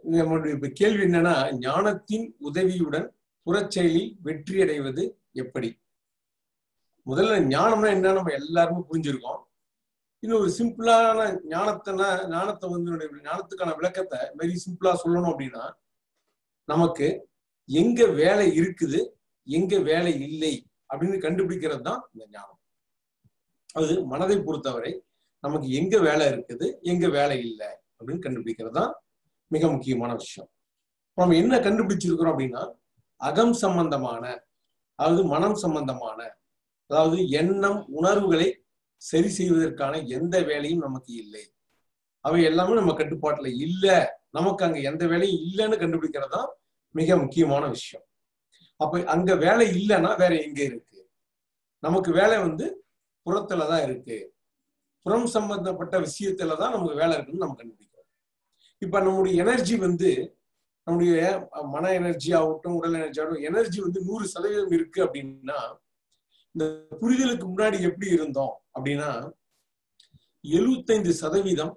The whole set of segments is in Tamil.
நம்மளுடைய இப்ப கேள்வி என்னன்னா ஞானத்தின் உதவியுடன் புறச்செயலில் வெற்றி அடைவது எப்படி முதல்ல ஞானம்னா என்ன நம்ம எல்லாருமே புரிஞ்சிருக்கோம் இன்னும் ஒரு சிம்பிளான ஞானத்தைனா ஞானத்தை வந்து என்னுடைய ஞானத்துக்கான விளக்கத்தை வெரி சிம்பிளா சொல்லணும் அப்படின்னா நமக்கு எங்க வேலை இருக்குது எங்க வேலை இல்லை அப்படின்னு கண்டுபிடிக்கிறது தான் இந்த ஞானம் அது மனதை பொறுத்தவரை நமக்கு எங்க வேலை இருக்குது எங்க வேலை இல்லை அப்படின்னு கண்டுபிடிக்கிறது தான் மிக முக்கியமான விஷயம் நம்ம என்ன கண்டுபிடிச்சிருக்கிறோம் அப்படின்னா அகம் சம்பந்தமான அதாவது மனம் சம்பந்தமான அதாவது எண்ணம் உணர்வுகளை சரி செய்வதற்கான எந்த வேலையும் நமக்கு இல்லை அவை எல்லாமே நம்ம கட்டுப்பாட்டுல இல்ல நமக்கு அங்க எந்த வேலையும் இல்லைன்னு கண்டுபிடிக்கிறது தான் மிக முக்கியமான விஷயம் அப்ப அங்க வேலை இல்லைன்னா வேற எங்க இருக்கு நமக்கு வேலை வந்து புறத்துல தான் இருக்கு புறம் சம்பந்தப்பட்ட விஷயத்துல தான் நமக்கு வேலை இருக்குன்னு நம்ம கண்டுபிடிக்கிறோம் இப்ப நம்முடைய எனர்ஜி வந்து நம்முடைய மன எனர்ஜி ஆகட்டும் உடல் எனர்ஜி ஆகட்டும் எனர்ஜி வந்து நூறு சதவீதம் இருக்கு அப்படின்னா இந்த புரிதலுக்கு முன்னாடி எப்படி இருந்தோம் அப்படின்னா எழுபத்தைந்து சதவீதம்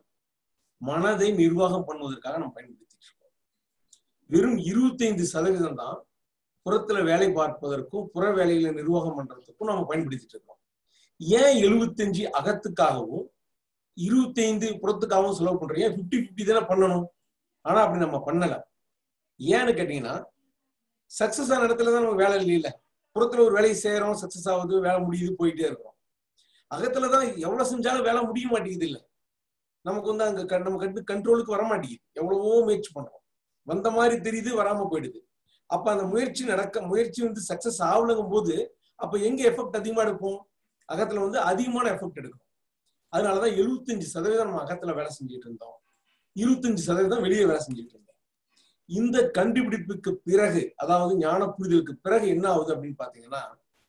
மனதை நிர்வாகம் பண்ணுவதற்காக நம்ம பயன்படுத்திட்டு இருக்கோம் வெறும் இருபத்தைந்து சதவீதம் தான் புறத்துல வேலை பார்ப்பதற்கும் புற வேலைகளை நிர்வாகம் பண்றதுக்கும் நம்ம பயன்படுத்திட்டு இருக்கோம் ஏன் எழுபத்தஞ்சு அகத்துக்காகவும் இருபத்தைந்து புறத்துக்காகவும் செலவு பண்றோம் ஏன் பிப்டி பிப்டி தானே பண்ணணும் ஆனா அப்படி நம்ம பண்ணல ஏன்னு கேட்டீங்கன்னா சக்சஸ் ஆன இடத்துல தான் நமக்கு வேலை இல்லை புறத்துல ஒரு வேலையை செய்யறோம் சக்சஸ் ஆகுது வேலை முடியுது போயிட்டே இருக்கிறோம் அகத்துலதான் எவ்வளவு செஞ்சாலும் வேலை முடிய மாட்டேங்குது இல்ல நமக்கு வந்து அங்க க- நம்ம கண்டு கண்ட்ரோலுக்கு வர மாட்டேங்குது எவ்வளவோ முயற்சி பண்றோம் வந்த மாதிரி தெரியுது வராம போயிடுது அப்ப அந்த முயற்சி நடக்க முயற்சி வந்து சக்சஸ் ஆகலங்கும் போது அப்ப எங்க எஃபெக்ட் அதிகமா எடுப்போம் அகத்துல வந்து அதிகமான எஃபெக்ட் எடுக்கும் அதனாலதான் எழுபத்தஞ்சு சதவீதம் நம்ம அகத்துல வேலை செஞ்சுட்டு இருந்தோம் இருபத்தஞ்சு சதவீதம் வெளியே வேலை செஞ்சுட்டு இருந்தோம் இந்த கண்டுபிடிப்புக்கு பிறகு அதாவது ஞான புரிதலுக்கு பிறகு என்ன ஆகுது அப்படின்னு பாத்தீங்கன்னா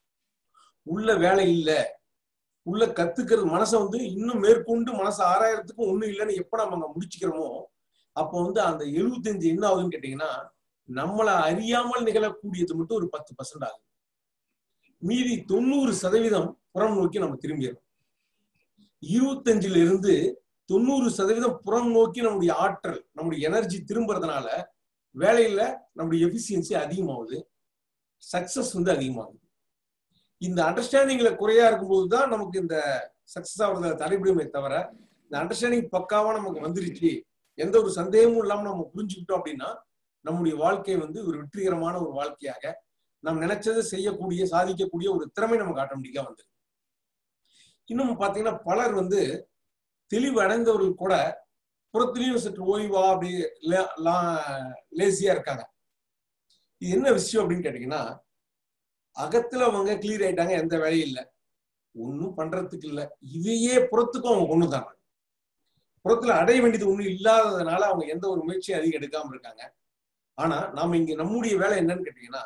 உள்ள வேலை இல்ல உள்ள கத்துக்கிறது மனசை வந்து இன்னும் மேற்கொண்டு மனசை ஆராயறதுக்கும் ஒண்ணும் இல்லைன்னு எப்ப நம்ம அங்க முடிச்சுக்கிறோமோ அப்போ வந்து அந்த எழுபத்தஞ்சு என்ன ஆகுதுன்னு கேட்டீங்கன்னா நம்மளை அறியாமல் நிகழக்கூடியது மட்டும் ஒரு பத்து பர்சன்ட் ஆகுது மீதி தொண்ணூறு சதவீதம் புறம் நோக்கி நம்ம திரும்பிடுறோம் இருபத்தஞ்சுல இருந்து தொண்ணூறு சதவீதம் புறம் நோக்கி நம்முடைய ஆற்றல் நம்முடைய எனர்ஜி திரும்புறதுனால வேலையில நம்முடைய எஃபிசியன்சி அதிகமாகுது சக்சஸ் வந்து அதிகமாகுது இந்த அண்டர்ஸ்டாண்டிங்ல குறையா இருக்கும்போது தான் நமக்கு இந்த சக்சஸ் ஆகுறத தடைபடுமே தவிர இந்த அண்டர்ஸ்டாண்டிங் பக்காவா நமக்கு வந்துருச்சு எந்த ஒரு சந்தேகமும் இல்லாம நம்ம புரிஞ்சுக்கிட்டோம் அப்படின்னா நம்முடைய வாழ்க்கை வந்து ஒரு வெற்றிகரமான ஒரு வாழ்க்கையாக நாம் நினைச்சதை செய்யக்கூடிய சாதிக்கக்கூடிய ஒரு திறமை நமக்கு ஆட்டோமேட்டிக்கா வந்துருக்கு இன்னும் பாத்தீங்கன்னா பலர் வந்து தெளிவு அடைந்தவர்கள் கூட புறத்திலையும் சற்று ஓய்வா அப்படி லேசியா இருக்காங்க இது என்ன விஷயம் அப்படின்னு கேட்டீங்கன்னா அகத்துல அவங்க கிளியர் ஆயிட்டாங்க எந்த வேலையும் இல்லை ஒன்னும் பண்றதுக்கு இல்ல இதையே புறத்துக்கும் அவங்க கொண்டு தராங்க புறத்துல அடைய வேண்டியது ஒண்ணும் இல்லாததுனால அவங்க எந்த ஒரு முயற்சியும் அதிகம் எடுக்காம இருக்காங்க ஆனா நாம இங்க நம்முடைய வேலை என்னன்னு கேட்டீங்கன்னா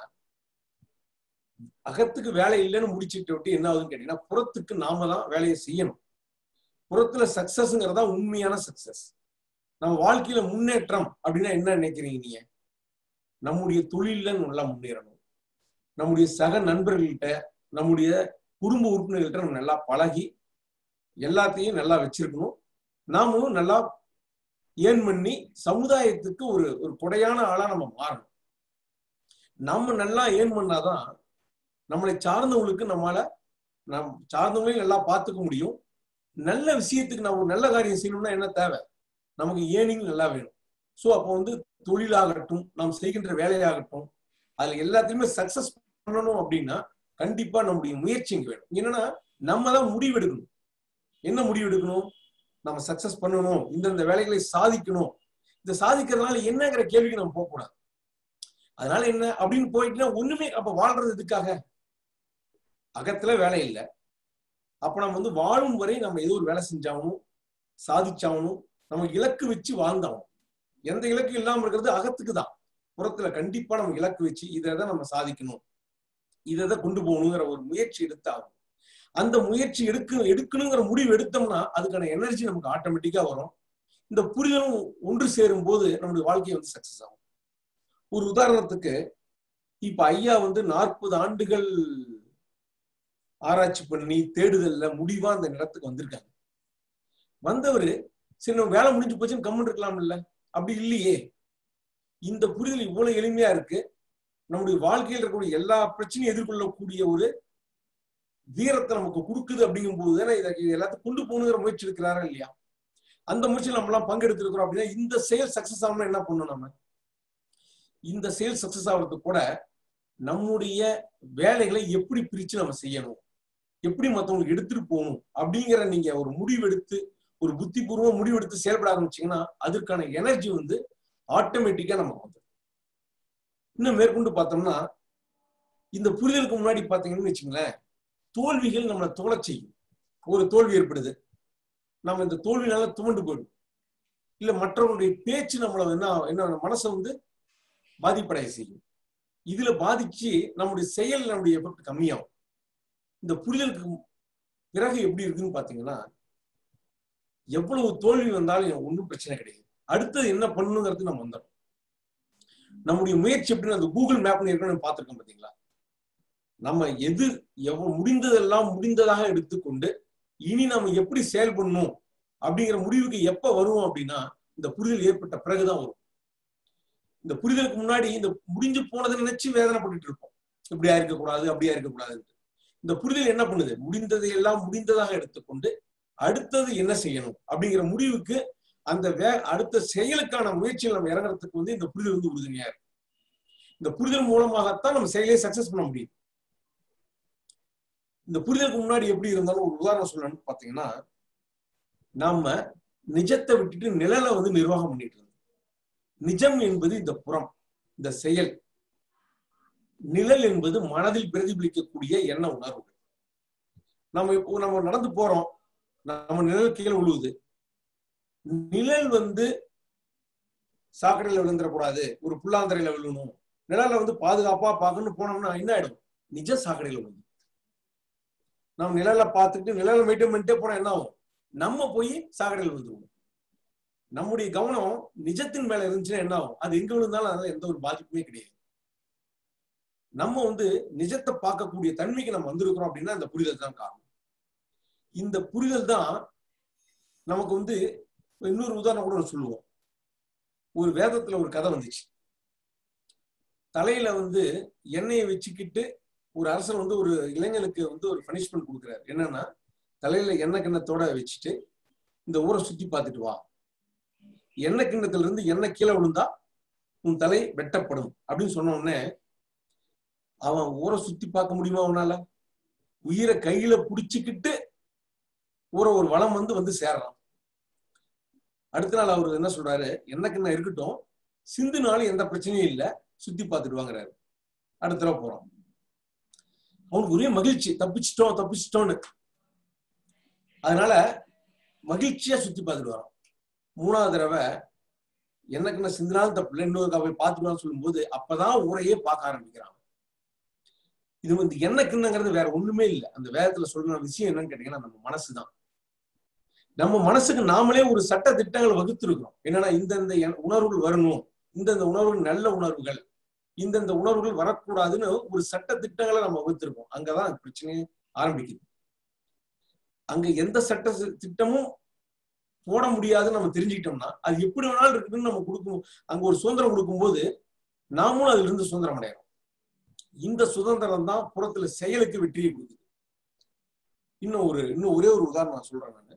அகத்துக்கு வேலை இல்லைன்னு முடிச்சுட்டு விட்டு என்ன ஆகுதுன்னு கேட்டீங்கன்னா புறத்துக்கு நாம தான் வேலையை செய்யணும் புறத்துல சக்சஸ்ங்கிறதா உண்மையான சக்சஸ் நம்ம வாழ்க்கையில முன்னேற்றம் அப்படின்னா என்ன நினைக்கிறீங்க நீங்க நம்முடைய தொழில நல்லா முன்னேறணும் நம்முடைய சக நண்பர்கள்கிட்ட நம்முடைய குடும்ப உறுப்பினர்கள்ட்ட நம்ம நல்லா பழகி எல்லாத்தையும் நல்லா வச்சிருக்கணும் நாமளும் நல்லா ஏன் பண்ணி சமுதாயத்துக்கு ஒரு ஒரு கொடையான ஆளா நம்ம மாறணும் நம்ம நல்லா ஏன் பண்ணாதான் நம்மளை சார்ந்தவங்களுக்கு நம்மளால நம் சார்ந்தவங்களையும் நல்லா பார்த்துக்க முடியும் நல்ல விஷயத்துக்கு நம்ம ஒரு நல்ல காரியம் செய்யணும்னா என்ன தேவை நமக்கு ஏனிங் நல்லா வேணும் ஸோ அப்போ வந்து தொழிலாகட்டும் நாம் செய்கின்ற வேலையாகட்டும் அதுல எல்லாத்தையுமே சக்சஸ் பண்ணணும் அப்படின்னா கண்டிப்பா நம்முடைய முயற்சி இங்க வேணும் என்னன்னா நம்ம தான் முடிவு எடுக்கணும் என்ன முடிவு எடுக்கணும் நம்ம சக்சஸ் பண்ணணும் இந்தந்த வேலைகளை சாதிக்கணும் இந்த சாதிக்கிறதுனால என்னங்கிற கேள்விக்கு நம்ம போகக்கூடாது அதனால என்ன அப்படின்னு போயிட்டுனா ஒண்ணுமே அப்ப வாழ்றது எதுக்காக அகத்துல வேலை இல்லை அப்ப நம்ம வந்து வாழும் வரை நம்ம ஏதோ ஒரு வேலை செஞ்சாகணும் சாதிச்சாகணும் நம்ம இலக்கு வச்சு வாழ்ந்தாகணும் எந்த இலக்கு இல்லாம இருக்கிறது அகத்துக்கு தான் புறத்துல கண்டிப்பா நம்ம இலக்கு வச்சு இதை தான் நம்ம சாதிக்கணும் இதை தான் கொண்டு போகணுங்கிற ஒரு முயற்சி எடுத்தாகும் அந்த முயற்சி எடுக்க எடுக்கணுங்கிற முடிவு எடுத்தோம்னா அதுக்கான எனர்ஜி நமக்கு ஆட்டோமேட்டிக்கா வரும் இந்த புரிதலும் ஒன்று சேரும் போது நம்முடைய வாழ்க்கை வந்து சக்சஸ் ஆகும் ஒரு உதாரணத்துக்கு இப்ப ஐயா வந்து நாற்பது ஆண்டுகள் ஆராய்ச்சி பண்ணி தேடுதல்ல முடிவா அந்த இடத்துக்கு வந்திருக்காங்க வந்தவர் சரி நம்ம வேலை முடிஞ்சு போச்சுன்னு கம்முன்னு இருக்கலாம் இல்ல அப்படி இல்லையே இந்த புரிதல் இவ்வளவு எளிமையா இருக்கு நம்முடைய வாழ்க்கையில் இருக்கக்கூடிய எல்லா பிரச்சனையும் எதிர்கொள்ளக்கூடிய ஒரு வீரத்தை நமக்கு கொடுக்குது அப்படிங்கும் போது தானே இதை இது எல்லாத்தையும் கொண்டு போகணுங்கிற முயற்சி இருக்கிறாரா இல்லையா அந்த முயற்சியில் நம்ம எல்லாம் பங்கெடுத்திருக்கிறோம் அப்படின்னா இந்த செயல் சக்சஸ் ஆகணும்னா என்ன பண்ணணும் நம்ம இந்த செயல் சக்சஸ் ஆகிறதுக்கு கூட நம்முடைய வேலைகளை எப்படி பிரிச்சு நம்ம செய்யணும் எப்படி மத்தவங்களுக்கு எடுத்துட்டு போகணும் அப்படிங்கிற நீங்க ஒரு முடிவெடுத்து ஒரு புத்திபூர்வ முடிவெடுத்து செயல்பட ஆரம்பிச்சீங்கன்னா அதற்கான எனர்ஜி வந்து ஆட்டோமேட்டிக்கா நமக்கு வந்துடும் இன்னும் மேற்கொண்டு பார்த்தோம்னா இந்த புரிதலுக்கு முன்னாடி பாத்தீங்கன்னு வச்சுங்களேன் தோல்விகள் நம்மளை தோழச் செய்யும் ஒரு தோல்வி ஏற்படுது நம்ம இந்த தோல்வினால துவண்டு போயிடும் இல்ல மற்றவங்களுடைய பேச்சு நம்மளை என்ன என்ன மனசை வந்து பாதிப்படைய செய்யும் இதுல பாதிச்சு நம்முடைய செயல் நம்முடைய எஃபெக்ட் கம்மியாகும் இந்த புரிதலுக்கு பிறகு எப்படி இருக்குன்னு பாத்தீங்கன்னா எவ்வளவு தோல்வி வந்தாலும் ஒன்றும் பிரச்சனை கிடையாது அடுத்தது என்ன பண்ணணுங்கிறது நம்ம வந்துடும் நம்முடைய முயற்சி எப்படின்னு அந்த கூகுள் மேப் ஏற்கனவே பார்த்துருக்கோம் பாத்தீங்களா நம்ம எது எவ்வளவு முடிந்ததெல்லாம் முடிந்ததாக எடுத்துக்கொண்டு இனி நம்ம எப்படி செயல்படணும் அப்படிங்கிற முடிவுக்கு எப்ப வருவோம் அப்படின்னா இந்த புரிதல் ஏற்பட்ட பிறகுதான் வரும் இந்த புரிதலுக்கு முன்னாடி இந்த முடிஞ்சு போனதை நினைச்சு வேதனைப்பட்டுட்டு இருப்போம் இப்படியா இருக்கக்கூடாது அப்படியா இருக்கக்கூடாது இந்த புரிதல் என்ன பண்ணுது முடிந்ததை எல்லாம் முடிந்ததாக எடுத்துக்கொண்டு அடுத்தது என்ன செய்யணும் அப்படிங்கிற முடிவுக்கு அந்த வே அடுத்த செயலுக்கான முயற்சியில் நம்ம இறங்குறதுக்கு வந்து இந்த புரிதல் வந்து உறுதுணையா இருக்கு இந்த புரிதல் மூலமாகத்தான் நம்ம செயலே சக்சஸ் பண்ண முடியும் இந்த புரிதலுக்கு முன்னாடி எப்படி இருந்தாலும் ஒரு உதாரணம் சொல்லணும்னு பாத்தீங்கன்னா நாம நிஜத்தை விட்டுட்டு நிழலை வந்து நிர்வாகம் பண்ணிட்டு இருந்தோம் நிஜம் என்பது இந்த புறம் இந்த செயல் நிழல் என்பது மனதில் பிரதிபலிக்கக்கூடிய எண்ண உணர்வு நம்ம இப்போ நம்ம நடந்து போறோம் நம்ம நிழல் கீழே விழுவுது நிழல் வந்து சாக்கடையில விழுந்துடக்கூடாது ஒரு புல்லாந்தரையில விழுணும் நிழலை வந்து பாதுகாப்பா பார்க்கணும்னு போனோம்னா என்ன ஆயிடும் நிஜ சாக்கடையில விழுந்து நம்ம நிழலை பார்த்துட்டு நிழலை மெயின்டைன் பண்ணிட்டே போனா என்ன ஆகும் நம்ம போய் சாக்கடையில் விழுந்துருவோம் நம்முடைய கவனம் நிஜத்தின் மேல இருந்துச்சுன்னா என்ன ஆகும் அது எங்க விழுந்தாலும் அதனால எந்த ஒரு பாதிப்புமே கிடையாது நம்ம வந்து நிஜத்தை பார்க்கக்கூடிய தன்மைக்கு நம்ம வந்திருக்கிறோம் அப்படின்னா இந்த புரிதல் தான் காரணம் இந்த புரிதல் தான் நமக்கு வந்து இன்னொரு உதாரணம் கூட சொல்லுவோம் ஒரு வேதத்துல ஒரு கதை வந்துச்சு தலையில வந்து எண்ணெயை வச்சுக்கிட்டு ஒரு அரசர் வந்து ஒரு இளைஞனுக்கு வந்து ஒரு பனிஷ்மெண்ட் கொடுக்குறாரு என்னன்னா தலையில எண்ணெய் கிண்ணத்தோட வச்சுட்டு இந்த ஊரை சுத்தி பார்த்துட்டு வா எண்ணெய் கிண்ணத்துல இருந்து எண்ணெய் கீழே விழுந்தா உன் தலை வெட்டப்படும் அப்படின்னு சொன்ன உடனே அவன் ஊரை சுத்தி பார்க்க முடியுமா அவனால உயிரை கையில புடிச்சுக்கிட்டு ஊரை ஒரு வளம் வந்து வந்து சேர்றான் அடுத்த நாள் அவர் என்ன சொல்றாரு என்ன கிண்ணம் இருக்கட்டும் சிந்துனாலும் எந்த பிரச்சனையும் இல்லை சுத்தி பார்த்துட்டு வாங்குறாரு அடுத்த தடவை போறோம் அவனுக்கு ஒரே மகிழ்ச்சி தப்பிச்சிட்டோம் தப்பிச்சிட்டோம்னு அதனால மகிழ்ச்சியா சுத்தி பார்த்துட்டு வரோம் மூணாவது தடவை எனக்கு நான் சிந்தினாலும் தப்பு இல்லை இன்னொரு போய் பார்த்துட்டு சொல்லும் போது அப்பதான் ஊரையே பார்க்க ஆரம்பிக்கிறான் இது வந்து என்ன கிண்ணங்கிறது வேற ஒண்ணுமே இல்லை அந்த வேதத்துல சொல்ற விஷயம் என்னன்னு கேட்டீங்கன்னா நம்ம மனசுதான் நம்ம மனசுக்கு நாமளே ஒரு சட்ட திட்டங்களை வகுத்திருக்கிறோம் என்னன்னா இந்தந்த உணர்வுகள் வரணும் இந்தந்த உணர்வுகள் நல்ல உணர்வுகள் இந்தந்த உணர்வுகள் வரக்கூடாதுன்னு ஒரு சட்ட திட்டங்களை நம்ம வகுத்திருக்கோம் அங்கதான் பிரச்சனையே ஆரம்பிக்குது அங்க எந்த சட்ட திட்டமும் போட முடியாதுன்னு நம்ம தெரிஞ்சுக்கிட்டோம்னா அது எப்படி வேணாலும் இருக்குன்னு நம்ம கொடுக்கும் அங்க ஒரு சுதந்திரம் கொடுக்கும்போது நாமும் அதுல இருந்து சுதந்திரம் அடையிறோம் இந்த சுதந்திரம் தான் புறத்துல செயலுக்கு வெற்றியை கொடுக்குது இன்னும் ஒரு இன்னும் ஒரே ஒரு உதாரணம் நான் சொல்றேன் நான்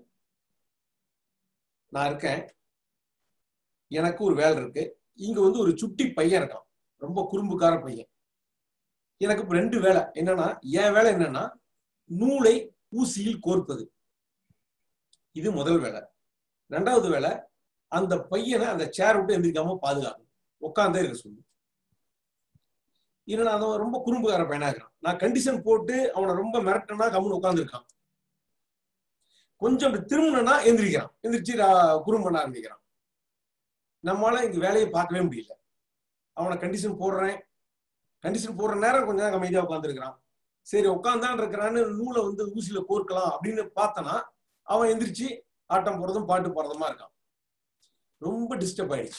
நான் இருக்கேன் எனக்கு ஒரு வேலை இருக்கு இங்க வந்து ஒரு சுட்டி பையன் இருக்கான் ரொம்ப குறும்புக்கார பையன் எனக்கு இப்ப ரெண்டு வேலை என்னன்னா என் வேலை என்னன்னா நூலை ஊசியில் கோர்ப்பது இது முதல் வேலை ரெண்டாவது வேலை அந்த பையனை அந்த சேர் விட்டு எந்திரிக்காம பாதுகாக்கணும் உட்காந்தே இருக்க சொல்லு ஏன்னா அவன் ரொம்ப குறும்புக்கார பையனா இருக்கான் நான் கண்டிஷன் போட்டு அவனை ரொம்ப மிரட்டனா கம்முன்னு உட்காந்துருக்கான் கொஞ்சம் திரும்பினா எந்திரிக்கிறான் எந்திரிச்சு குறும்பு பண்ண ஆரம்பிக்கிறான் நம்மளால இங்க வேலையை பார்க்கவே முடியல அவனை கண்டிஷன் போடுறேன் கண்டிஷன் போடுற நேரம் கொஞ்ச நேரம் அமைதியா உட்காந்துருக்கிறான் சரி உட்காந்தான் இருக்கிறான்னு நூலை வந்து ஊசியில கோர்க்கலாம் அப்படின்னு பார்த்தனா அவன் எந்திரிச்சு ஆட்டம் போறதும் பாட்டு போறதுமா இருக்கான் ரொம்ப டிஸ்டர்ப் ஆயிடுச்சு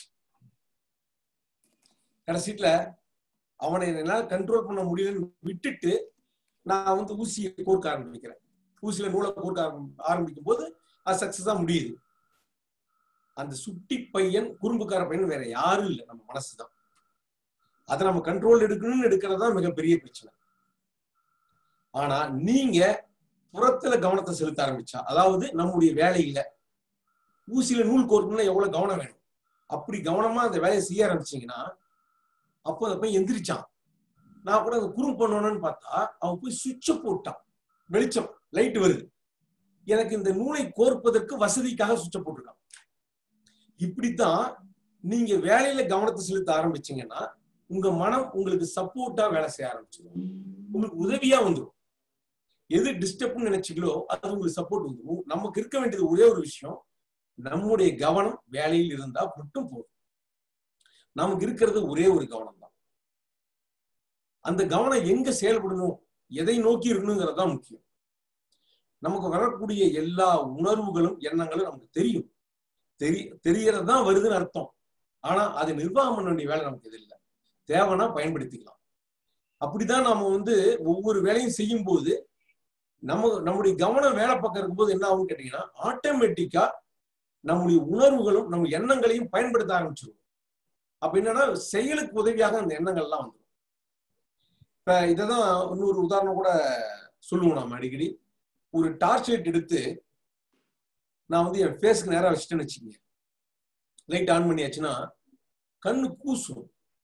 கடைசியில அவனை என்னால கண்ட்ரோல் பண்ண முடியலன்னு விட்டுட்டு நான் வந்து ஊசியை கோர்க்க ஆரம்பிக்கிறேன் ஊசியில நூலை கோர்க்க ஆரம்பிக்கும் போது அது சக்சஸா முடியுது அந்த சுட்டி பையன் குறும்புக்கார பையன் வேற யாரும் இல்லை நம்ம மனசுதான் அதை நம்ம கண்ட்ரோல் எடுக்கணும்னு எடுக்கிறது தான் மிகப்பெரிய பிரச்சனை ஆனா நீங்க புறத்துல கவனத்தை செலுத்த ஆரம்பிச்சா அதாவது நம்முடைய வேலையில ஊசியில நூல் கோர்க்கணும்னா எவ்வளவு கவனம் வேணும் அப்படி கவனமா அந்த வேலையை செய்ய ஆரம்பிச்சீங்கன்னா அப்போ அந்த பையன் எந்திரிச்சான் நான் கூட அந்த குறும் பண்ணணும்னு பார்த்தா அவன் போய் சுவிட்ச போட்டான் வெளிச்சம் லைட் வருது எனக்கு இந்த நூலை கோர்ப்பதற்கு வசதிக்காக சுவிட்ச போட்டிருக்கான் இப்படித்தான் நீங்க வேலையில கவனத்தை செலுத்த ஆரம்பிச்சீங்கன்னா உங்க மனம் உங்களுக்கு சப்போர்ட்டா வேலை செய்ய ஆரம்பிச்சிடும் உங்களுக்கு உதவியா வந்துடும் எது டிஸ்டர்ப்னு நினைச்சீங்களோ அது உங்களுக்கு சப்போர்ட் வந்துடும் நமக்கு இருக்க வேண்டியது ஒரே ஒரு விஷயம் நம்முடைய கவனம் வேலையில் இருந்தா மட்டும் போதும் நமக்கு இருக்கிறது ஒரே ஒரு கவனம் தான் அந்த கவனம் எங்க செயல்படணும் எதை நோக்கி இருக்கணுங்கிறது தான் முக்கியம் நமக்கு வரக்கூடிய எல்லா உணர்வுகளும் எண்ணங்களும் நமக்கு தெரியும் தெரிய தெரியறது தான் வருதுன்னு அர்த்தம் ஆனா அதை நிர்வாகம் பண்ண வேண்டிய வேலை நமக்கு இது இல்லை தேவைன்னா பயன்படுத்திக்கலாம் அப்படிதான் நாம வந்து ஒவ்வொரு வேலையும் செய்யும் போது நம்ம நம்முடைய கவனம் வேலை பக்கம் இருக்கும்போது என்ன ஆகும் கேட்டீங்கன்னா ஆட்டோமேட்டிக்கா நம்முடைய உணர்வுகளும் நம்ம எண்ணங்களையும் பயன்படுத்த ஆரம்பிச்சிருவோம் அப்ப என்னன்னா செயலுக்கு உதவியாக அந்த எண்ணங்கள்லாம் வந்துடும் இப்ப இததான் இன்னொரு உதாரணம் கூட சொல்லுவோம் நாம அடிக்கடி ஒரு டார்ச் லைட் எடுத்து நான் வந்து என் ஃபேஸ்க்கு நேரா வச்சுட்டேன்னு வச்சுக்கோங்க லைட் ஆன் பண்ணியாச்சுன்னா கண்ணு கூசும்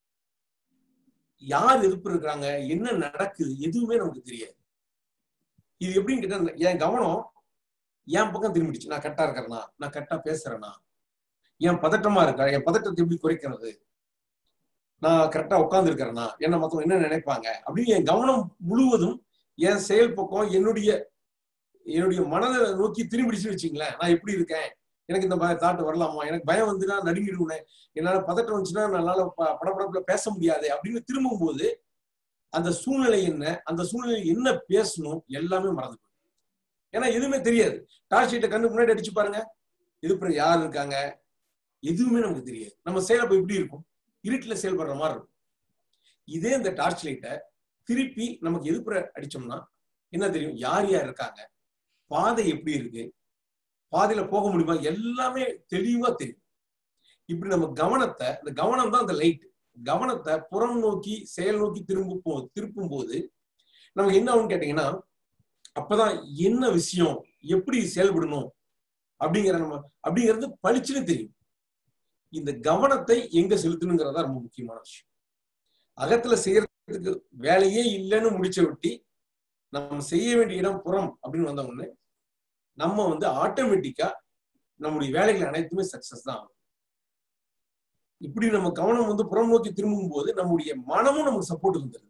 யார் எதிர்ப்பு இருக்கிறாங்க என்ன நடக்குது எதுவுமே நமக்கு தெரியாது இது எப்படின்னு கேட்டா என் கவனம் என் பக்கம் திரும்பிடுச்சு நான் கரெக்டா இருக்கிறேனா நான் கரெக்டா பேசுறேனா என் பதட்டமா இருக்கா என் பதட்டத்தை எப்படி குறைக்கிறது நான் கரெக்டா உட்கார்ந்து இருக்கிறேனா என்ன மத்தவங்க என்ன நினைப்பாங்க அப்படின்னு என் கவனம் முழுவதும் என் செயல் பக்கம் என்னுடைய என்னுடைய மனதை நோக்கி திரும்பிடுச்சுன்னு வச்சுங்களேன் நான் எப்படி இருக்கேன் எனக்கு இந்த தாட்டு வரலாமா எனக்கு பயம் வந்துன்னா நடுங்கிடுவேன் என்னால பதட்டம் வந்துச்சுன்னா என்னால படப்படப்புல பேச முடியாது அப்படின்னு திரும்பும் போது அந்த சூழ்நிலை என்ன அந்த சூழ்நிலை என்ன பேசணும் எல்லாமே மறந்து போயிடும் ஏன்னா எதுவுமே தெரியாது டார்ச் லைட்டை கண்ணு முன்னாடி அடிச்சு பாருங்க இது யார் இருக்காங்க எதுவுமே நமக்கு தெரியாது நம்ம செயலப்ப எப்படி இருக்கும் இருட்டுல செயல்படுற மாதிரி இருக்கும் இதே இந்த டார்ச் லைட்டை திருப்பி நமக்கு எதிர்ப்புற அடிச்சோம்னா என்ன தெரியும் யார் யார் இருக்காங்க பாதை எப்படி இருக்கு பாதையில போக முடியுமா எல்லாமே தெளிவா தெரியும் இப்படி நம்ம கவனத்தை இந்த கவனம் தான் அந்த லைட் கவனத்தை புறம் நோக்கி செயல் நோக்கி திரும்ப போ திருப்பும் போது நமக்கு என்ன ஆகும்னு கேட்டீங்கன்னா அப்பதான் என்ன விஷயம் எப்படி செயல்படணும் அப்படிங்கிற நம்ம அப்படிங்கிறது பளிச்சுன்னு தெரியும் இந்த கவனத்தை எங்க செலுத்தணுங்கிறதா ரொம்ப முக்கியமான விஷயம் அகத்துல செய்யறதுக்கு வேலையே இல்லைன்னு முடிச்ச விட்டி நம்ம செய்ய வேண்டிய இடம் புறம் அப்படின்னு வந்த உடனே நம்ம வந்து ஆட்டோமேட்டிக்கா நம்முடைய வேலைகள் அனைத்துமே சக்சஸ் தான் ஆகும் இப்படி நம்ம கவனம் வந்து புறம் நோக்கி திரும்பும் போது நம்முடைய மனமும் நமக்கு சப்போர்ட் வந்துருது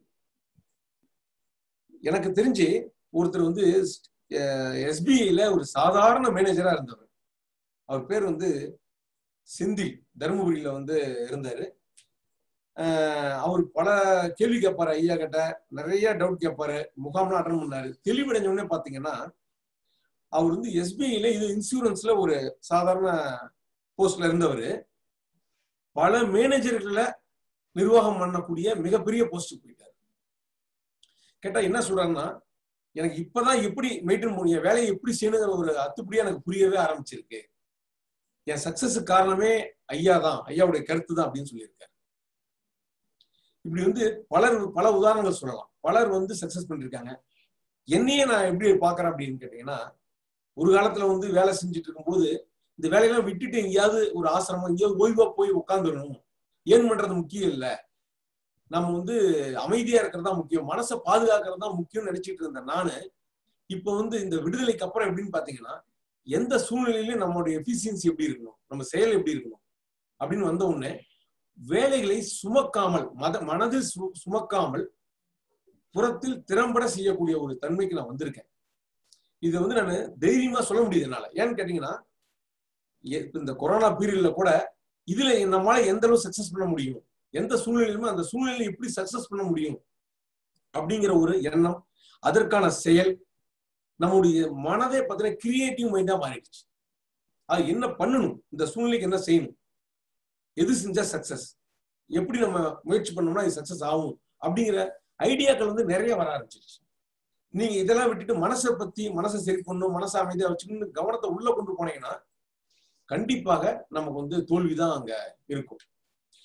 எனக்கு தெரிஞ்சு ஒருத்தர் வந்து எஸ்பிஐல ஒரு சாதாரண மேனேஜரா இருந்தவர் அவர் பேர் வந்து செந்தில் தருமபுரியில வந்து இருந்தாரு அவர் பல கேள்வி கேட்பாரு ஐயா கிட்ட நிறைய டவுட் கேட்பாரு முகாம்லாம் அட்டன் பண்ணாரு தெளிவடைஞ்ச உடனே பாத்தீங்கன்னா அவர் வந்து எஸ்பிஐல இது இன்சூரன்ஸ்ல ஒரு சாதாரண போஸ்ட்ல இருந்தவர் பல மேனேஜர்களை நிர்வாகம் பண்ணக்கூடிய மிகப்பெரிய போஸ்ட்டுக்கு போயிட்டாரு கேட்டா என்ன சொல்றாருன்னா எனக்கு இப்பதான் எப்படி மெயின்டைன் பண்ணி என் வேலையை எப்படி செய்யணுங்கிற ஒரு அத்துப்படியா எனக்கு புரியவே ஆரம்பிச்சிருக்கு என் சக்சஸுக்கு காரணமே ஐயா தான் ஐயாவுடைய கருத்து தான் அப்படின்னு சொல்லியிருக்காரு இப்படி வந்து பலர் பல உதாரணங்கள் சொல்லலாம் பலர் வந்து சக்சஸ் பண்ணிருக்காங்க என்னையே நான் எப்படி பாக்குறேன் அப்படின்னு கேட்டீங்கன்னா ஒரு காலத்துல வந்து வேலை செஞ்சுட்டு இருக்கும்போது இந்த வேலையெல்லாம் விட்டுட்டு எங்கேயாவது ஒரு ஆசிரமம் எங்கேயாவது ஓய்வா போய் உட்காந்துடணும் ஏன் பண்றது முக்கியம் இல்ல நம்ம வந்து அமைதியா இருக்கிறது தான் முக்கியம் மனசை பாதுகாக்கிறது தான் முக்கியம்னு நினைச்சிட்டு இருந்தேன் நானு இப்ப வந்து இந்த விடுதலைக்கு அப்புறம் எப்படின்னு பாத்தீங்கன்னா எந்த சூழ்நிலையிலும் நம்மளுடைய எஃபிசியன்சி எப்படி இருக்கணும் நம்ம செயல் எப்படி இருக்கணும் அப்படின்னு வந்த உடனே வேலைகளை சுமக்காமல் மத மனதில் சுமக்காமல் புறத்தில் திறம்பட செய்யக்கூடிய ஒரு தன்மைக்கு நான் வந்திருக்கேன் இதை வந்து நான் தைரியமா சொல்ல முடியுது என்னால ஏன்னு கேட்டீங்கன்னா இந்த கொரோனா பீரியட்ல கூட இதுல நம்மளால எந்த அளவு சக்சஸ் பண்ண முடியும் எந்த சூழ்நிலையுமே அந்த சூழ்நிலையில எப்படி சக்சஸ் பண்ண முடியும் அப்படிங்கிற ஒரு எண்ணம் அதற்கான செயல் நம்முடைய மனதை பார்த்தீங்கன்னா கிரியேட்டிவ் மைண்டா மாறிடுச்சு அது என்ன பண்ணணும் இந்த சூழ்நிலைக்கு என்ன செய்யணும் எது செஞ்சா சக்சஸ் எப்படி நம்ம முயற்சி பண்ணோம்னா இது சக்சஸ் ஆகும் அப்படிங்கிற ஐடியாக்கள் வந்து நிறைய வர ஆரம்பிச்சிருச்சு நீங்க இதெல்லாம் விட்டுட்டு மனசை பத்தி மனசை சரி பண்ணணும் மனசை அமைதியா வச்சுக்கணும் கவனத்தை உள்ள கொண்டு போனீங்கன்னா கண்டிப்பாக நமக்கு வந்து தோல்விதான் அங்க இருக்கும்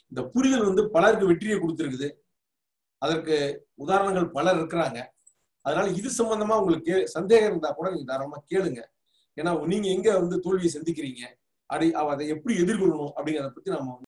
இந்த புரிதல் வந்து பலருக்கு வெற்றியை கொடுத்துருக்குது அதற்கு உதாரணங்கள் பலர் இருக்கிறாங்க அதனால இது சம்பந்தமா உங்களுக்கு கே சந்தேகம் இருந்தா கூட நீங்க தாராளமா கேளுங்க ஏன்னா நீங்க எங்க வந்து தோல்வியை சந்திக்கிறீங்க அதை அதை எப்படி எதிர்கொள்ளணும் அப்படிங்கிறத பத்தி நம்ம